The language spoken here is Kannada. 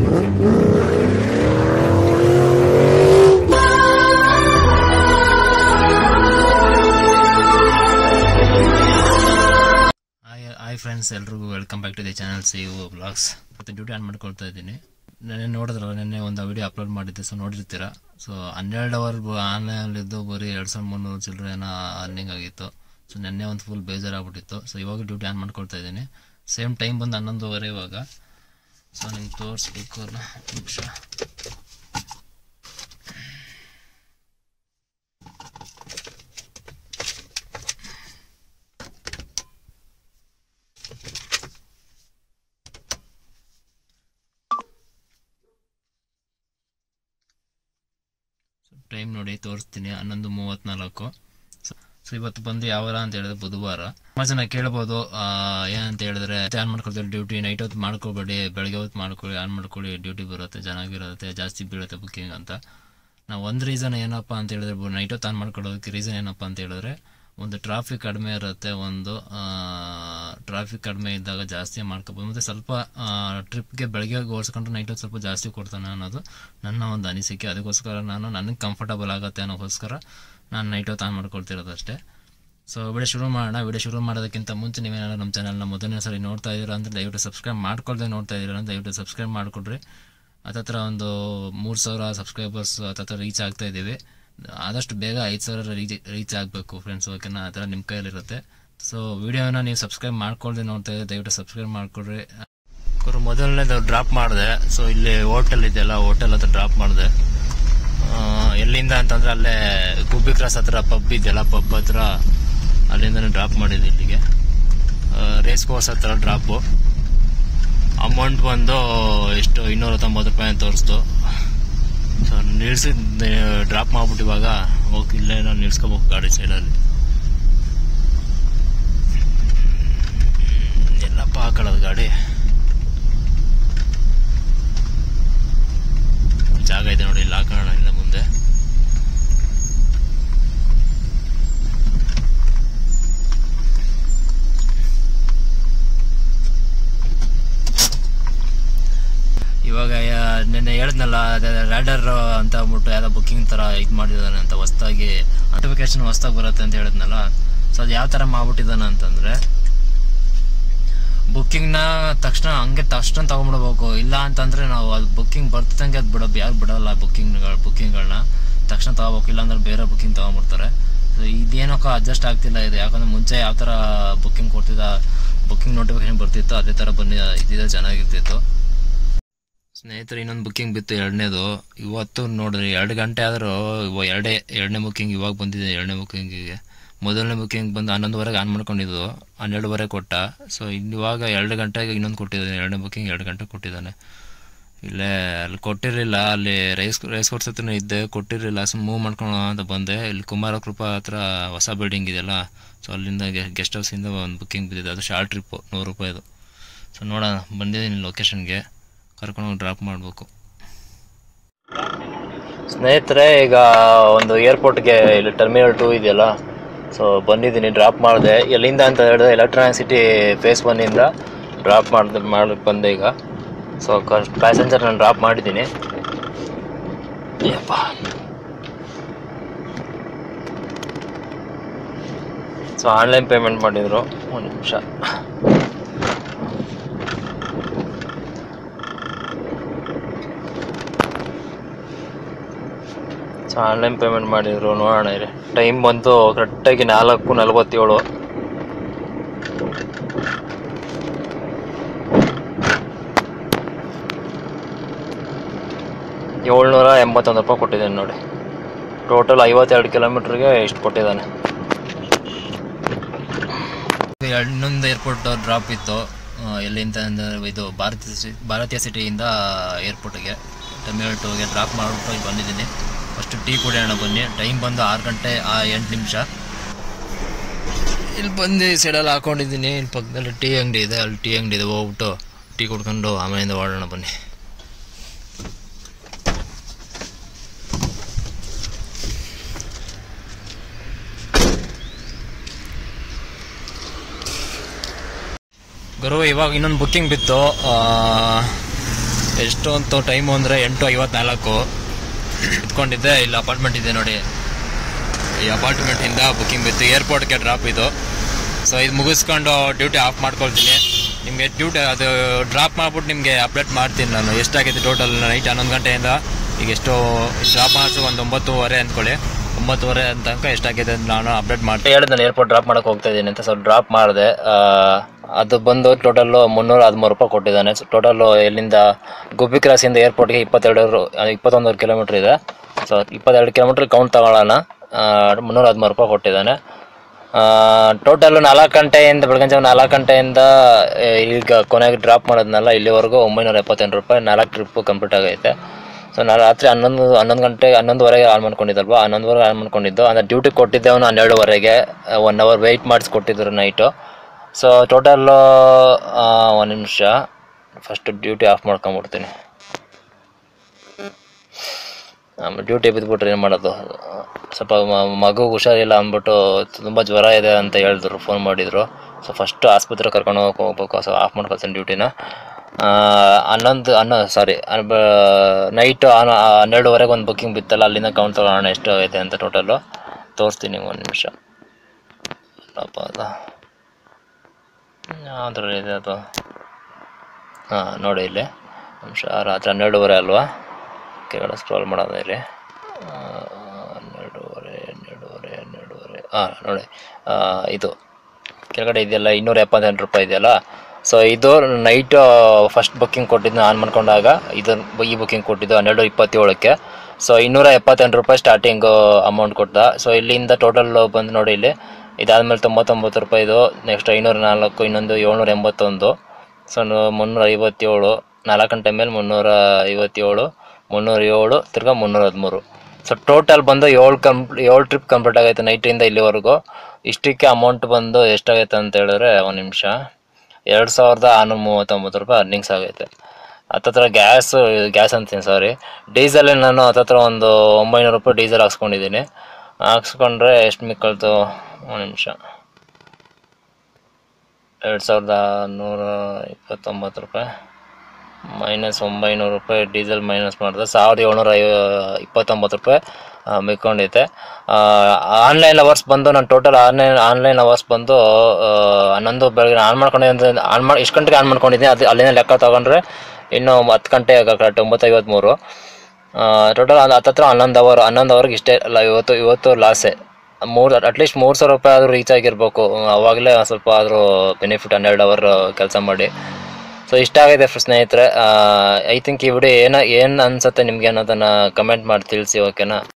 ಹಾಯ್ ಹಾಯ್ ಫ್ರೆಂಡ್ಸ್ ಎಲ್ರಿಗೂ welcome back to the channel C U blogs ಮತ್ತು ಡ್ಯೂಟಿ ಆನ್ ಮಾಡ್ಕೊಳ್ತಾ ಇದ್ದೀನಿ ನೆನ್ನೆ ನೋಡಿದ್ರಲ್ಲ ನೆನ್ನೆ ಒಂದು ವಿಡಿಯೋ ಅಪ್ಲೋಡ್ ಮಾಡಿದ್ದೆ ಸೊ ನೋಡಿರ್ತೀರ ಸೊ ಹನ್ನೆರಡು ಅವರ್ ಆನ್ಲೈನಲ್ಲಿದ್ದು ಬರೀ ಎರಡು ಸಾವಿರದ ಮುನ್ನೂರು ಚಿಲ್ಲರೆ ಏನೋ ಅರ್ನಿಂಗ್ ಆಗಿತ್ತು ಸೊ ನೆನ್ನೆ ಒಂದು ಫುಲ್ ಬೇಜಾರಾಗ್ಬಿಟ್ಟಿತ್ತು ಸೊ ಇವಾಗ ಡ್ಯೂಟಿ ಆನ್ ಮಾಡ್ಕೊಳ್ತಾ ಇದ್ದೀನಿ ಸೇಮ್ ಟೈಮ್ ಬಂದು ಹನ್ನೊಂದುವರೆ ಇವಾಗ ಸೊ ನಿಮ್ಗೆ ತೋರಿಸ್ಬೇಕು ಅಲ್ಲ ನಿಮಿಷ ಟೈಮ್ ನೋಡಿ ತೋರಿಸ್ತೀನಿ ಹನ್ನೊಂದು ಮೂವತ್ತ್ನಾಲ್ಕು ಸೊ ಇವತ್ತು ಬಂದು ಯಾವಾರ ಅಂತ ಹೇಳಿದ್ರೆ ಬುಧವಾರ ತುಂಬ ಜನ ಕೇಳ್ಬೋದು ಆ, ಏನಂತ ಹೇಳಿದ್ರೆ ಆನ್ ಮಾಡ್ಕೊಳ್ತಾರೆ ಡ್ಯೂಟಿ ನೈಟ್ ಹೊತ್ತು ಮಾಡ್ಕೋಬೇಡಿ ಬೆಳಗ್ಗೆ ಹೊತ್ತು ಮಾಡ್ಕೊಳ್ಳಿ ಆನ್ ಮಾಡ್ಕೊಳ್ಳಿ ಡ್ಯೂಟಿ ಬರುತ್ತೆ ಚೆನ್ನಾಗಿರುತ್ತೆ ಜಾಸ್ತಿ ಬೀಳುತ್ತೆ ಬುಕ್ಕಿಂಗ್ ಅಂತ ನಾವು ಒಂದು ರೀಸನ್ ಏನಪ್ಪ ಅಂತ ಹೇಳಿದ್ರೆ ನೈಟ್ ಹೊತ್ತು ಆನ್ ಮಾಡ್ಕೊಳ್ಳೋದಕ್ಕೆ ರೀಸನ್ ಏನಪ್ಪ ಅಂತ ಹೇಳಿದ್ರೆ ಒಂದು ಟ್ರಾಫಿಕ್ ಕಡಿಮೆ ಇರುತ್ತೆ ಒಂದು ಟ್ರಾಫಿಕ್ ಕಡಿಮೆ ಇದ್ದಾಗ ಜಾಸ್ತಿ ಮಾಡ್ಕೋಬೋದು ಮತ್ತು ಸ್ವಲ್ಪ ಟ್ರಿಪ್ಗೆ ಬೆಳಗ್ಗೆ ಹೋಲ್ಸ್ಕೊಂಡ್ರೆ ನೈಟ್ ಹೊತ್ತು ಸ್ವಲ್ಪ ಜಾಸ್ತಿ ಕೊಡ್ತಾನೆ ಅನ್ನೋದು ನನ್ನ ಒಂದು ಅನಿಸಿಕೆ ಅದಕ್ಕೋಸ್ಕರ ನಾನು ನನಗೆ ಕಂಫರ್ಟಬಲ್ ಆಗುತ್ತೆ ಅನ್ನೋಕ್ಕೋಸ್ಕರ ನಾನು ನೈಟ್ ಹೊತ್ತು ಆನ್ ಮಾಡ್ಕೊಳ್ತಿರೋದು ಅಷ್ಟೇ ಸೊ ವಿಡಿಯೋ ಶುರು ಮಾಡೋಣ ವಿಡಿಯೋ ಶುರು ಮಾಡೋದಕ್ಕಿಂತ ಮುಂಚೆ ನೀವೇನಾದ್ರು ನಮ್ಮ ಚಾನಲ್ನ ಮೊದಲನೇ ಸರಿ ನೋಡ್ತಾ ಇದ್ದೀರಾ ಅಂದರೆ ದಯವಿಟ್ಟು ಸಬ್ಸ್ಕ್ರೈಬ್ ಮಾಡ್ಕೊಳ್ದೆ ನೋಡ್ತಾ ಇದ್ದೀರಾ ಅಂತ ದಯವಿಟ್ಟು ಸಬ್ಸ್ಕ್ರೈಬ್ ಮಾಡಿಕೊಡ್ರಿ ಹತ್ತತ್ರ ಒಂದು ಮೂರು ಸಾವಿರ ಸಬ್ಸ್ಕ್ರೈಬರ್ಸ್ ಹತ್ತತ್ರ ರೀಚ್ ಆಗ್ತಾ ಇದ್ದೀವಿ ಆದಷ್ಟು ಬೇಗ ಐದು ಸಾವಿರ ರೀಚ್ ರೀಚ್ ಆಗಬೇಕು ಫ್ರೆಂಡ್ಸ್ ಓಕೆನಾ ಆ ಥರ ನಿಮ್ಮ ಕೈಯಲ್ಲಿರುತ್ತೆ ಸೊ ವಿಡಿಯೋನ ನೀವು ಸಬ್ಸ್ಕ್ರೈಬ್ ಮಾಡ್ಕೊಳ್ದೆ ನೋಡ್ತಾ ಇದ್ದೀವಿ ದಯವಿಟ್ಟು ಸಬ್ಸ್ಕ್ರೈಬ್ ಮಾಡ್ಕೊಡ್ರಿ ಗುರು ಮೊದಲನೇದು ಡ್ರಾಪ್ ಮಾಡಿದೆ ಸೊ ಇಲ್ಲಿ ಹೋಟೆಲ್ ಇದೆಯಲ್ಲ ಹೋಟೆಲ್ ಹತ್ರ ಡ್ರಾಪ್ ಮಾಡಿದೆ ಎಲ್ಲಿಂದ ಅಂತಂದ್ರೆ ಅಲ್ಲೇ ಗುಬ್ಬಿ ಕ್ರಾಸ್ ಹತ್ರ ಪಬ್ ಇದೆಯಲ್ಲ ಪಬ್ ಹತ್ರ ಅಲ್ಲಿಂದನೇ ಡ್ರಾಪ್ ಮಾಡಿದೆ ಇಲ್ಲಿಗೆ ರೇಸ್ ಕೋರ್ಸ್ ಹತ್ರ ಡ್ರಾಪು ಅಮೌಂಟ್ ಬಂದು ಎಷ್ಟು ಇನ್ನೂರ ತೊಂಬತ್ತು ರೂಪಾಯಿ ಅಂತ ತೋರಿಸ್ತು ಸೊ ನಿಲ್ಸಿ ಡ್ರಾಪ್ ಮಾಡ್ಬಿಟ್ಟು ಇವಾಗ ಹೋಗಿ ಇಲ್ಲೇ ನಾನು ನಿಲ್ಸ್ಕೋಬೇಕು ಗಾಡಿ ಸೈಡಲ್ಲಿ ಎಲ್ಲಪ್ಪ ಹಾಕೊಳ್ಳೋದು ಗಾಡಿ ಜಾಗ ಇದೆ ನೋಡಿ ಇಲ್ಲಿ ಹಾಕೋಣ ಇಲ್ಲ ಮುಂದೆ ಇವಾಗ ಯಾ- ನೆನ್ನೆ ಹೇಳಿದ್ನಲ್ಲ ರ್ಯಾಡರ್ ಅಂತ ಅಂದ್ಬಿಟ್ಟು ಯಾವ್ದೋ ಬುಕ್ಕಿಂಗ್ ತರ ಇದು ಮಾಡಿದಾನೆ ಅಂತ ಹೊಸ್ದಾಗಿ ನೋಟಿಫಿಕೇಶನ್ ಹೊಸ್ದಾಗಿ ಬರುತ್ತೆ ಅಂತ ಹೇಳಿದ್ನಲ್ಲ ಸೊ ಅದು ಯಾವ ತರ ಮಾಡ್ಬಿಟ್ಟಿದ್ದಾನೆ ಅಂತಂದ್ರೆ ಬುಕ್ಕಿಂಗ್ನ ತಕ್ಷಣ ಹಂಗೆ ತಕ್ಷಣ ತಗೊಂಡ್ಬಿಡ್ಬೇಕು ಇಲ್ಲ ಅಂತಂದ್ರೆ ನಾವು ಅದು ಬುಕ್ಕಿಂಗ್ ಬರ್ತಿದ್ದಂಗೆ ಅದು ಬಿಡೋ ಯಾರು ಬಿಡಲ್ಲ ಬುಕ್ಕಿಂಗ್ಗಳು ಬುಕ್ಕಿಂಗ್ಗಳನ್ನ ತಕ್ಷಣ ತಗೋಬೇಕು ಇಲ್ಲಾಂದ್ರೆ ಬೇರೆ ಬುಕ್ಕಿಂಗ್ ತಗೊಂಡ್ಬಿಡ್ತಾರೆ ಸೊ ಇದೇನೋಕ ಅಡ್ಜಸ್ಟ್ ಆಗ್ತಿಲ್ಲ ಇದು ಯಾಕಂದ್ರೆ ಮುಂಚೆ ಯಾವ ಥರ ಬುಕ್ಕಿಂಗ್ ಕೊಡ್ತಿದ್ದ ಬುಕ್ಕಿಂಗ್ ನೋಟಿಫಿಕೇಶನ್ ಬರ್ತಿತ್ತು ಅದೇ ಥರ ಬನ್ನಿ ಇದ್ದಿದ್ರೆ ಚೆನ್ನಾಗಿರ್ತಿತ್ತು ಸ್ನೇಹಿತರೆ ಇನ್ನೊಂದು ಬುಕ್ಕಿಂಗ್ ಬಿತ್ತು ಎರಡನೇದು ಇವತ್ತು ನೋಡ್ರಿ ಎರಡು ಗಂಟೆ ಆದರೂ ಇವ ಎರಡೇ ಎರಡನೇ ಬುಕ್ಕಿಂಗ್ ಇವಾಗ ಬಂದಿದೆ ಎರಡನೇ ಬುಕ್ಕಿಂಗಿಗೆ ಮೊದಲನೇ ಬುಕ್ಕಿಂಗ್ ಬಂದು ಹನ್ನೊಂದುವರೆಗೆ ಆನ್ ಮಾಡ್ಕೊಂಡಿದ್ದು ಹನ್ನೆರಡುವರೆ ಕೊಟ್ಟ ಸೊ ಇವಾಗ ಎರಡು ಗಂಟೆಗೆ ಇನ್ನೊಂದು ಕೊಟ್ಟಿದ್ದಾನೆ ಎರಡನೇ ಬುಕ್ಕಿಂಗ್ ಎರಡು ಗಂಟೆ ಕೊಟ್ಟಿದ್ದಾನೆ ಇಲ್ಲೇ ಅಲ್ಲಿ ಕೊಟ್ಟಿರಲಿಲ್ಲ ಅಲ್ಲಿ ರೈಸ್ ರೈಸ್ ಕೋರ್ಸ್ ಹತ್ರನೇ ಇದ್ದೆ ಕೊಟ್ಟಿರಲಿಲ್ಲ ಸುಮ್ಮನೆ ಮೂವ್ ಮಾಡ್ಕೊಂಡು ಅಂತ ಬಂದೆ ಇಲ್ಲಿ ಕುಮಾರ ಕೃಪಾ ಹತ್ರ ಹೊಸ ಬಿಲ್ಡಿಂಗ್ ಇದೆಯಲ್ಲ ಸೊ ಅಲ್ಲಿಂದ ಗೆಸ್ಟ್ ಹೌಸಿಂದ ಒಂದು ಬುಕ್ಕಿಂಗ್ ಬಿದ್ದಿದೆ ಅದು ಶಾರ್ಟ್ ಟ್ರಿಪ್ಪು ನೂರು ರೂಪಾಯಿದು ಸೊ ನೋಡೋಣ ಬಂದಿದ್ದೀನಿ ಲೊಕೇಶನ್ಗೆ ಕರ್ಕೊಂಡು ಡ್ರಾಪ್ ಮಾಡಬೇಕು ಸ್ನೇಹಿತರೆ ಈಗ ಒಂದು ಏರ್ಪೋರ್ಟ್ಗೆ ಇಲ್ಲಿ ಟರ್ಮಿನಲ್ ಟೂ ಇದೆಯಲ್ಲ ಸೊ ಬಂದಿದ್ದೀನಿ ಡ್ರಾಪ್ ಮಾಡಿದೆ ಎಲ್ಲಿಂದ ಅಂತ ಹೇಳಿದ್ರೆ ಎಲೆಕ್ಟ್ರಾನಿಕ್ ಸಿಟಿ ಫೇಸ್ ಒನ್ನಿಂದ ಡ್ರಾಪ್ ಮಾಡಿದೆ ಮಾಡಿ ಬಂದೆ ಈಗ ಸೊ ಪ್ಯಾಸೆಂಜರ್ ನಾನು ಡ್ರಾಪ್ ಮಾಡಿದ್ದೀನಿ ಯಪ್ಪ ಸೊ ಆನ್ಲೈನ್ ಪೇಮೆಂಟ್ ಮಾಡಿದರು ಒಂದು ನಿಮಿಷ ಸೊ ಆನ್ಲೈನ್ ಪೇಮೆಂಟ್ ಮಾಡಿದ್ರು ನೋಡೋಣ ಇರಿ ಟೈಮ್ ಬಂತು ಕರೆಕ್ಟಾಗಿ ನಾಲ್ಕು ನಲವತ್ತೇಳು ಏಳ್ನೂರ ಎಂಬತ್ತೊಂದು ರೂಪಾಯಿ ಕೊಟ್ಟಿದ್ದೇನೆ ನೋಡಿ ಟೋಟಲ್ ಐವತ್ತೆರಡು ಕಿಲೋಮೀಟ್ರಿಗೆ ಇಷ್ಟು ಕೊಟ್ಟಿದ್ದಾನೆ ಇನ್ನೊಂದು ಏರ್ಪೋರ್ಟ್ ಡ್ರಾಪ್ ಇತ್ತು ಆ, ಎಲ್ಲಿಂದ ಅಂದ್ರೆ ಇದು ಭಾರತೀಯ ಸಿ- ಭಾರತೀಯ ಸಿಟಿಯಿಂದ ಏರ್ಪೋರ್ಟ್ಗೆ ಟರ್ಮಿನಲ್ ಟೂಗೆ ಡ್ರಾಪ್ ಮಾಡಿಬಿಟ್ಟು ಇಲ್ಲಿ ಬಂದಿದ್ದೀನಿ ಫಸ್ಟ್ ಟೀ ಕುಡಿಯೋಣ ಬನ್ನಿ ಟೈಮ್ ಬಂದು ಆರು ಗಂಟೆ ಆ ಎಂಟು ನಿಮಿಷ ಇಲ್ಲಿ ಬಂದು ಸೈಡಲ್ಲಿ ಹಾಕೊಂಡಿದ್ದೀನಿ ಇಲ್ಲಿ ಪಕ್ಕದಲ್ಲಿ ಟೀ ಅಂಗಡಿ ಇದೆ ಅಲ್ಲಿ ಟೀ ಅಂಗಡಿ ಇದೆ ಹೋಗ್ಬಿಟ್ಟು ಟೀ ಕುಡ್ಕೊಂಡು ಆಮೇಲಿಂದ ಓಡೋಣ ಬನ್ನಿ ಗುರು ಇವಾಗ ಇನ್ನೊಂದು ಬುಕ್ಕಿಂಗ್ ಬಿತ್ತು ಆ, ಎಷ್ಟು ಅಂತ ಟೈಮು ಅಂದರೆ ಎಂಟು ಐವತ್ನಾಲ್ಕು ಇಟ್ಕೊಂಡಿದ್ದೆ ಇಲ್ಲಿ ಅಪಾರ್ಟ್ಮೆಂಟ್ ಇದೆ ನೋಡಿ ಈ ಅಪಾರ್ಟ್ಮೆಂಟಿಂದ ಬುಕ್ಕಿಂಗ್ ಬಿತ್ತು ಏರ್ಪೋರ್ಟ್ಗೆ ಡ್ರಾಪ್ ಇದು ಸೊ ಇದು ಮುಗಿಸ್ಕೊಂಡು ಡ್ಯೂಟಿ ಆಫ್ ಮಾಡ್ಕೊಳ್ತೀನಿ ನಿಮಗೆ ಡ್ಯೂಟಿ ಅದು ಡ್ರಾಪ್ ಮಾಡ್ಬಿಟ್ಟು ನಿಮಗೆ ಅಪ್ಡೇಟ್ ಮಾಡ್ತೀನಿ ನಾನು ಎಷ್ಟಾಗಿದೆ ಟೋಟಲ್ ನೈಟ್ ಹನ್ನೊಂದು ಗಂಟೆಯಿಂದ ಈಗ ಎಷ್ಟು ಡ್ರಾಪ್ ಮಾಡಿಸು ಒಂದು ಒಂಬತ್ತುವರೆ ಅಂದ್ಕೊಳ್ಳಿ ಒಂಬತ್ತುವರೆ ಅಂತ ತನಕ ಎಷ್ಟಾಗಿದೆ ಅಂತ ನಾನು ಅಪ್ಡೇಟ್ ಮಾಡ್ತೀನಿ ಹೇಳಿದ್ ನಾನು ಏರ್ಪೋರ್ಟ್ ಡ್ರಾಪ್ ಮಾಡಕ್ಕೆ ಹೋಗ್ತಾ ಇದ್ದೀನಿ ಅಂತ ಸ್ವಲ್ಪ ಡ್ರಾಪ್ ಮಾಡಿದೆ ಅದು ಬಂದು ಟೋಟಲ್ಲು ಮುನ್ನೂರ ಹದಿಮೂರು ರೂಪಾಯಿ ಕೊಟ್ಟಿದ್ದಾನೆ ಟೋಟಲ್ಲು ಎಲ್ಲಿಂದ ಗುಬ್ಬಿ ಕ್ರಾಸಿಂದ ಏರ್ಪೋರ್ಟ್ಗೆ ಇಪ್ಪತ್ತೆರಡು ಇಪ್ಪತ್ತೊಂದು ಕಿಲೋಮೀಟ್ರ್ ಇದೆ ಸೊ ಇಪ್ಪತ್ತೆರಡು ಕಿಲೋಮೀಟ್ರ್ ಕೌಂಟ್ ತಗೊಳ್ಳೋಣ ಮುನ್ನೂರ ಹದಿಮೂರು ರೂಪಾಯಿ ಕೊಟ್ಟಿದ್ದಾನೆ ಟೋಟಲ್ ನಾಲ್ಕು ಗಂಟೆಯಿಂದ ಬೆಳಗಿನ ಜಾವ ನಾಲ್ಕು ಗಂಟೆಯಿಂದ ಆ, ಈಗ ಕೊನೆಗೆ ಡ್ರಾಪ್ ಮಾಡೋದ್ನಲ್ಲ ಇಲ್ಲಿವರೆಗೂ ಒಂಬೈನೂರ ಎಪ್ಪತ್ತೆಂಟು ರೂಪಾಯಿ ನಾಲ್ಕು ಟ್ರಿಪ್ಪು ಕಂಪ್ಲೀಟ್ ಆಗೈತೆ ಸೊ ನಾನು ರಾತ್ರಿ ಹನ್ನೊಂದು ಹನ್ನೊಂದು ಗಂಟೆ ಹನ್ನೊಂದುವರೆಗೆ ಆನ್ ಮಾಡ್ಕೊಂಡಿದ್ದಲ್ವಾ ಹನ್ನೊಂದುವರೆಗೆ ಆನ್ ಮಾಡ್ಕೊಂಡಿದ್ದು ಅಂದರೆ ಡ್ಯೂಟಿ ಕೊಟ್ಟಿದ್ದೆ ಅವನು ಹನ್ನೆರಡುವರೆಗೆ ಒನ್ ಅವರ್ ವೆಯ್ಟ್ ಮಾಡಿಸ್ಕೊಟ್ಟಿದ್ರು ನೈಟು ಸೊ ಟೋಟಲ್ಲು ಒಂದು ನಿಮಿಷ ಫಸ್ಟ್ ಡ್ಯೂಟಿ ಆಫ್ ಮಾಡ್ಕೊಂಬಿಡ್ತೀನಿ ಆಮೇಲೆ ಡ್ಯೂಟಿ ಬಿದ್ದುಬಿಟ್ರೆ ಏನು ಮಾಡೋದು ಸ್ವಲ್ಪ ಮ- ಮಗು ಹುಷಾರಿಲ್ಲ ಅಂದ್ಬಿಟ್ಟು ತುಂಬ ಜ್ವರ ಇದೆ ಅಂತ ಹೇಳಿದ್ರು ಫೋನ್ ಮಾಡಿದರು ಸೊ ಫಸ್ಟ್ ಆಸ್ಪತ್ರೆ ಕರ್ಕೊಂಡು ಹೋಗಕ್ಕೆ ಹೋಗ್ಬೇಕು ಸೊ ಆಫ್ ಮಾಡ್ಕೊಳ್ತೀನಿ ಡ್ಯೂಟಿನ ಆ, ಹನ್ನೊಂದು ಹನ್ನೊ ಸಾರಿ ನೈಟು ಹನ್ನೆರಡುವರೆಗೆ ಒಂದು ಬುಕ್ಕಿಂಗ್ ಬಿತ್ತಲ್ಲ ಅಲ್ಲಿಂದ ಕೌಂಟ್ ತಗೊಳ್ಳೋಣ ಎಷ್ಟು ಆಗೈತೆ ಅಂತ ಟೋಟಲು ತೋರಿಸ್ತೀನಿ ಒಂದು ನಿಮಿಷ ಅಪ್ಪ ಅದು ಯಾವ್ದ್ರಲ್ಲಿ ಇದೆ ಅದು ಹಾಂ ನೋಡಿ ಇಲ್ಲಿ ನಿಮಿಷ ರಾತ್ರಿ ಹನ್ನೆರಡುವರೆ ಅಲ್ವಾ ಕೆಳಗಡೆ ಸ್ಕ್ರೋಲ್ ಮಾಡೋದು ಇಲ್ಲಿ ಆ, ಹನ್ನೆರಡುವರೆ ಹನ್ನೆರಡುವರೆ ಹನ್ನೆರಡುವರೆ ಹಾಂ ನೋಡಿ ಆ, ಇದು ಕೆಳಗಡೆ ಇದೆಯಲ್ಲ ಇನ್ನೂರ ಎಪ್ಪತ್ತೆಂಟು ರೂಪಾಯಿ ಇದೆಯಲ್ಲ ಸೊ ಇದು ನೈಟ್ ಫಸ್ಟ್ ಬುಕ್ಕಿಂಗ್ ಕೊಟ್ಟಿದ್ದು ಆನ್ ಮಾಡ್ಕೊಂಡಾಗ ಇದು ಈ ಬುಕ್ಕಿಂಗ್ ಕೊಟ್ಟಿದ್ದು ಹನ್ನೆರಡು ಇಪ್ಪತ್ತೇಳಕ್ಕೆ ಸೊ ಇನ್ನೂರ ಎಪ್ಪತ್ತೆಂಟು ರೂಪಾಯಿ ಸ್ಟಾರ್ಟಿಂಗು ಅಮೌಂಟ್ ಕೊಟ್ಟ ಸೊ ಇಲ್ಲಿಂದ ಟೋಟಲ್ ಬಂದು ನೋಡಿ ಇಲ್ಲಿ ಇದಾದಮೇಲೆ ತೊಂಬತ್ತೊಂಬತ್ತು ರೂಪಾಯಿದು ನೆಕ್ಸ್ಟ್ ಐನೂರ ನಾಲ್ಕು ಇನ್ನೊಂದು ಏಳ್ನೂರ ಎಂಬತ್ತೊಂದು ಸೊ ನು- ಮುನ್ನೂರ ಐವತ್ತೇಳು ನಾಲ್ಕು ಗಂಟೆ ಮೇಲೆ ಮುನ್ನೂರ ಐವತ್ತೇಳು ಮುನ್ನೂರ ಏಳು ತಿರ್ಗಾ ಮುನ್ನೂರ ಹದಿಮೂರು ಸೊ ಟೋಟಲ್ ಬಂದು ಏಳು ಕಂಪ್ ಏಳು ಟ್ರಿಪ್ ಕಂಪ್ಲೀಟ್ ಆಗೈತೆ ನೈಟಿಂದ ಇಲ್ಲಿವರೆಗೂ ಇಷ್ಟಕ್ಕೆ ಅಮೌಂಟ್ ಬಂದು ಎಷ್ಟಾಗೈತೆ ಅಂತ ಹೇಳಿದ್ರೆ ಒಂದು ನಿಮಿಷ ಎರಡು ಸಾವಿರದ ಆರುನೂರ ಮೂವತ್ತೊಂಬತ್ತು ರೂಪಾಯಿ ಅರ್ನಿಂಗ್ಸ್ ಆಗೈತೆ ಹತ್ತತ್ರ ಗ್ಯಾಸ್ ಗ್ಯಾಸ್ ಅಂತೀನಿ ಸಾರಿ ಡೀಸೆಲ್ ನಾನು ಹತ್ತತ್ರ ಒಂದು ಒಂಬೈನೂರು ರೂಪಾಯಿ ಡೀಸೆಲ್ ಹಾಕ್ಸ್ಕೊಂಡಿದ್ದೀನಿ ಹಾಕ್ಸ್ಕೊಂಡ್ರೆ ಎಷ್ಟು ಮಿಕ್ಕಳ್ತು ಒಂದು ನಿಮಿಷ ಎರಡು ಸಾವಿರದ ನೂರ ಇಪ್ಪತ್ತೊಂಬತ್ತು ರೂಪಾಯಿ ಮೈನಸ್ ಒಂಬೈನೂರು ರೂಪಾಯಿ ಡೀಸೆಲ್ ಮೈನಸ್ ಮಾಡಿದ್ರೆ ಸಾವಿರದ ಏಳ್ನೂರ ಐವ ಇಪ್ಪತ್ತೊಂಬತ್ತು ರೂಪಾಯಿ ಆ, ಮಿಕ್ಕೊಂಡೈತೆ ಆನ್ಲೈನ್ ಅವರ್ಸ್ ಬಂದು ನಾನು ಟೋಟಲ್ ಆನ್ಲೈನ್ ಆನ್ಲೈನ್ ಅವರ್ಸ್ ಬಂದು ಆ, ಹನ್ನೊಂದು ಬೆಳಗ್ಗೆ ಆನ್ ಮಾಡ್ಕೊಂಡಿದ್ದೆ ಆನ್ ಮಾಡಿ ಎಷ್ಟು ಗಂಟೆಗೆ ಆನ್ ಮಾಡ್ಕೊಂಡಿದ್ದೀನಿ ಅದು ಅಲ್ಲಿಂದ ಲೆಕ್ಕ ತೊಗೊಂಡ್ರೆ ಇನ್ನು ಹತ್ತು ಗಂಟೆ ಕರೆಕ್ಟ್ ಒಂಬತ್ತು ಐವತ್ತ್ಮೂರು ಟೋಟಲ್ ಅದು ಹತ್ತತ್ರ ಹನ್ನೊಂದು ಅವರ್ ಹನ್ನೊಂದು ಅವರ್ಗೆ ಇಷ್ಟೇ ಅಲ್ಲ ಇವತ್ತು ಇವತ್ತು ಲಾಸೆ ಮೂರು ಅಟ್ಲೀಸ್ಟ್ ಮೂರು ಸಾವಿರ ರೂಪಾಯಿ ಆದರೂ ರೀಚ್ ಆಗಿರಬೇಕು ಅವಾಗಲೇ ಸ್ವಲ್ಪ ಆದರೂ ಬೆನಿಫಿಟ್ ಹನ್ನೆರಡು ಅವರ್ ಕೆಲಸ ಮಾಡಿ ಸೊ ಇಷ್ಟ ಆಗಿದೆ ಫ್ರ- ಸ್ನೇಹಿತರೆ ಐ ಥಿಂಕ್ ಈ ವಿಡಿಯೋ ಏನೋ ಏನು ಅನ್ಸುತ್ತೆ ನಿಮಗೆ ಅನ್ನೋದನ್ನು ಕಮೆಂಟ್ ಮಾಡಿ ತಿಳಿಸಿ ಓಕೆನಾ